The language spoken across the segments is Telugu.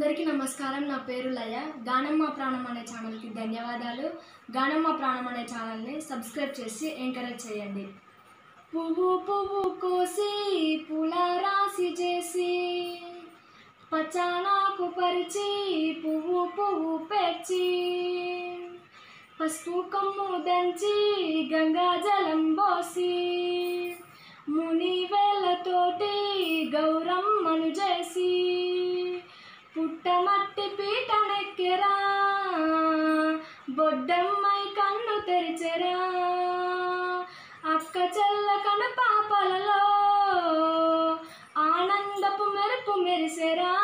అందరికీ నమస్కారం నా పేరు లయ గానం మా ప్రాణం అనే ఛానల్కి ధన్యవాదాలు గానం మా ప్రాణం అనే ఛానల్ని సబ్స్క్రైబ్ చేసి ఎంకరేజ్ చేయండి పువ్వు పువ్వు కోసి పూల రాసి చేసి పచ్చానాకు పరిచి పువ్వు పువ్వు పెంచి పసుపు కొమ్ము దంచి గంగా జలం పోసి ముని వేళ్ళతోటి గౌరమ్మను చేసి పుట్టమట్టి పీటనెక్కెరా బొడ్డమ్మై కన్ను తెరిచెరా అక్క చెల్ల కను పాపలలో ఆనందపు మెరుపు మెరిసెరా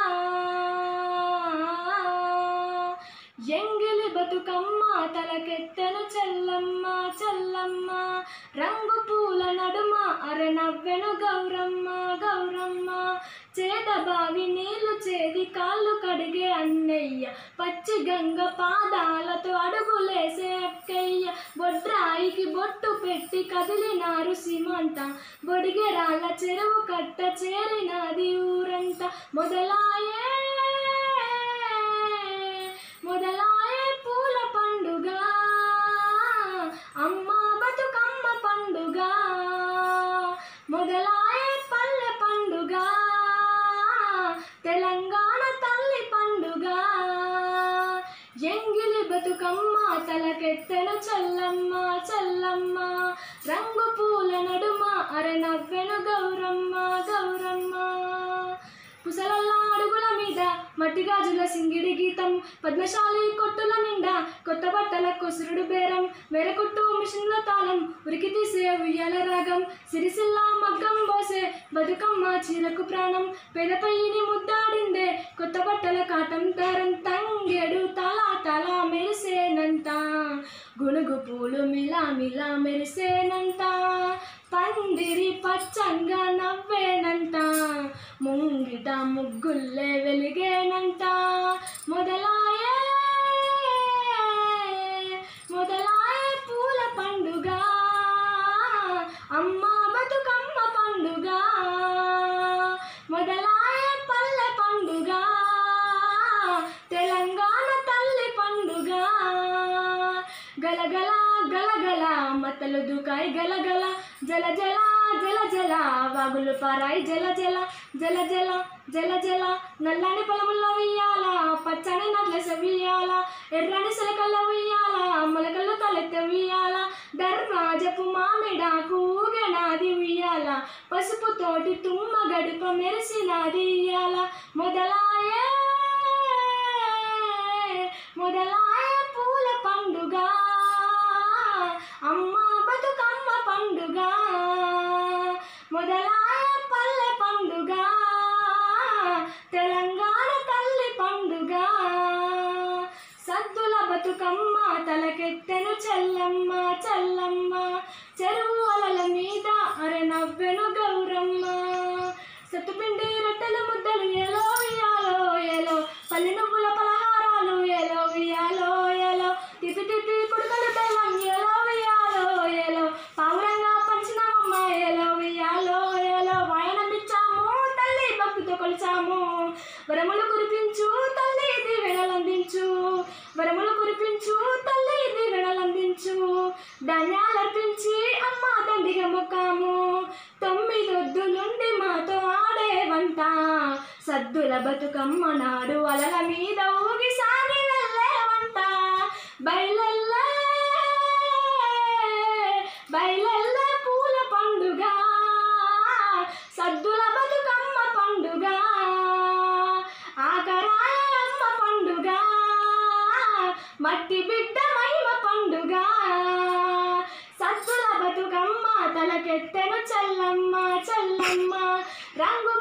ఎంగిలి బతుకమ్మ తలకెత్తెను చెల్లమ్మ చెల్లమ్మ రంగు పూల నడుమ అరనవ్వెను గౌరమ్మ గౌరమ్మ చేద బావి నీళ్లు చేది కాళ్ళు కడిగే అన్నయ్య పచ్చి గంగ పాదాలతో అడుగులేసే అక్కయ్య బొడ్రాయికి బొట్టు పెట్టి కదిలినారు సీమంత బొడిగెరాళ్ళ చెరువు కట్ట చేరినది ఊరంతా మొదలాయే మొదలాయే పూల పండుగ అమ్మ బతుకమ్మ పండుగ మొదలాయే పల్లె పండుగ తెలంగాణ తల్లి పండుగ ఎంగిలి బతుకమ్మ తలకెత్తెను చల్లమ్మ చల్లమ్మ రంగు పూల నడుమ అరనవ్వెను గౌరమ్మ గౌరమ్మ కుసలల్ల అడుగుల మీద మట్టి గాజుల సింగిడి గీతం పద్మశాలి కొట్టుల నిండా కొత్త బట్టల కొసురుడు బేరం మెరకొట్టు మిషన్ల తాళం ఉరికి తీసే ఉయ్యాల రాగం సిరిసిల్ల మగ్గం పోసే బతుకమ్మ చీరకు ప్రాణం పెదపయ్యిని ముద్దాడిందే కొత్త బట్టల కాటం దారం తంగెడు తల తల మెరిసేనంత గునుగు పూలు మిలా మిలా మెరిసేనంత పందిరి పచ్చంగా నవ్వేనంట ముంగిట ముగ్గుల్లే వెలిగేనంట మొదలాయే మొదలాయే పూల పండుగ అమ్మ బతుకమ్మ పండుగ మొదలాయే పల్లె పండుగ తెలంగాణ తల్లి పండుగ గలగల గలగల మతలు దుకాయ్ గలగల జల జల జల జల వాగులు పారాయి జల జల జల జల జల జల నల్లని పొలముల్లో ఉయ్యాల పచ్చని నట్లెస ఉయ్యాల ఎర్రని సిలకల్ల ఉయ్యాల మొలకల్లో తలెత్త ఉయ్యాల ధర్మాజపు మామిడాకు ఊగనాది ఉయ్యాల పసుపు తోటి తుమ్మ గడుప మెరిసినాది ఇయ్యాల మొదలాయే మొదలాయే పూల పండుగ అమ్మ బతుకమ్మ పండుగ మొదలాయే పల్లె పండుగ తెలంగాణ తల్లి పండుగ సద్దుల బతుకమ్మ తలకెత్తెను చెల్లమ్మ చెల్లమ్మ చెరువు అలల మీద అరె నవ్వెను గౌరమ్మ సత్తుపిండి రొట్టెల ముద్దలు ఎలో ఉయ్యాలో ఎలో పల్లి నువ్వుల పలహారాలు ఎలో ఉయ్యాలో ఎలో తిప్పి తిప్పి కుడుకలు బెల్లం ఎలో ఉయ్యాలో ఎలో పావురంగా పంచినామమ్మ ఎలో ఉయ్యాలో ఎలో వాయనమిచ్చాము తల్లి భక్తితో కొలిచాము వరములు కురిపించు తల్లి ఇది వెడలందించు వరములు కురిపించు తల్లి ఇది వెడలందించు ధాన్యాలర్పించి అమ్మ దండిగా మొక్కాము తొమ్మిదొద్దులుండి మాతో ఆడేవంట సద్దుల బతుకమ్మ నాడు అలల మీద ఊగి సాగి వెళ్ళేవంట బయలెల్లే బయలెల్లే పూల పండుగ సద్దుల బతుకమ్మ పండుగ ఆకరాయ అమ్మ పండుగ మట్టి బిడ్డ మహిమ పండుగ సద్దుల బతుకమ్మ తలకెత్తెను చెల్లమ్మ చెల్లమ్మ రంగు